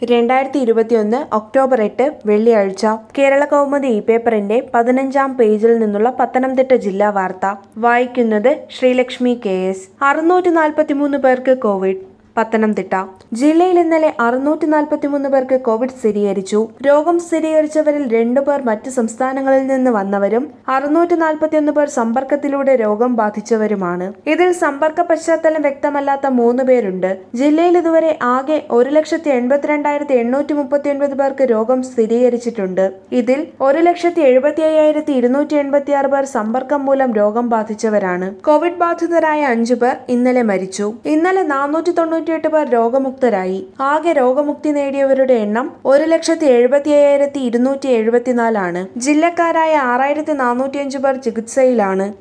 രണ്ടായിരത്തി ഇരുപത്തിയൊന്ന് ഒക്ടോബർ എട്ട് വെള്ളിയാഴ്ച കേരള കൗമുദി ഇ പേപ്പറിന്റെ പതിനഞ്ചാം പേജിൽ നിന്നുള്ള പത്തനംതിട്ട ജില്ലാ വാർത്ത വായിക്കുന്നത് ശ്രീലക്ഷ്മി കെ എസ് അറുന്നൂറ്റി നാൽപ്പത്തിമൂന്ന് പേർക്ക് കോവിഡ് പത്തനംതിട്ട ജില്ലയിൽ ഇന്നലെ അറുന്നൂറ്റി നാൽപ്പത്തിമൂന്ന് പേർക്ക് കോവിഡ് സ്ഥിരീകരിച്ചു രോഗം സ്ഥിരീകരിച്ചവരിൽ രണ്ടു പേർ മറ്റ് സംസ്ഥാനങ്ങളിൽ നിന്ന് വന്നവരും അറുന്നൂറ്റി നാൽപ്പത്തിയൊന്ന് പേർ സമ്പർക്കത്തിലൂടെ രോഗം ബാധിച്ചവരുമാണ് ഇതിൽ സമ്പർക്ക പശ്ചാത്തലം വ്യക്തമല്ലാത്ത മൂന്ന് പേരുണ്ട് ജില്ലയിൽ ഇതുവരെ ആകെ ഒരു ലക്ഷത്തി എൺപത്തിരണ്ടായിരത്തി എണ്ണൂറ്റി മുപ്പത്തി ഒൻപത് പേർക്ക് രോഗം സ്ഥിരീകരിച്ചിട്ടുണ്ട് ഇതിൽ ഒരു ലക്ഷത്തി എഴുപത്തി അയ്യായിരത്തി ഇരുന്നൂറ്റി എൺപത്തി ആറ് പേർ സമ്പർക്കം മൂലം രോഗം ബാധിച്ചവരാണ് കോവിഡ് ബാധിതരായ അഞ്ചു പേർ ഇന്നലെ മരിച്ചു ഇന്നലെ നാനൂറ്റി തൊണ്ണൂറ്റിയെട്ട് പേർ രോഗമുക്തരായി ആകെ രോഗമുക്തി നേടിയവരുടെ എണ്ണം ഒരു ലക്ഷത്തി എഴുപത്തി അയ്യായിരത്തി ഇരുന്നൂറ്റി എഴുപത്തിനാലാണ് ജില്ലക്കാരായ ആറായിരത്തി നാനൂറ്റിയഞ്ച് പേർ ചികിത്സയിലാണ്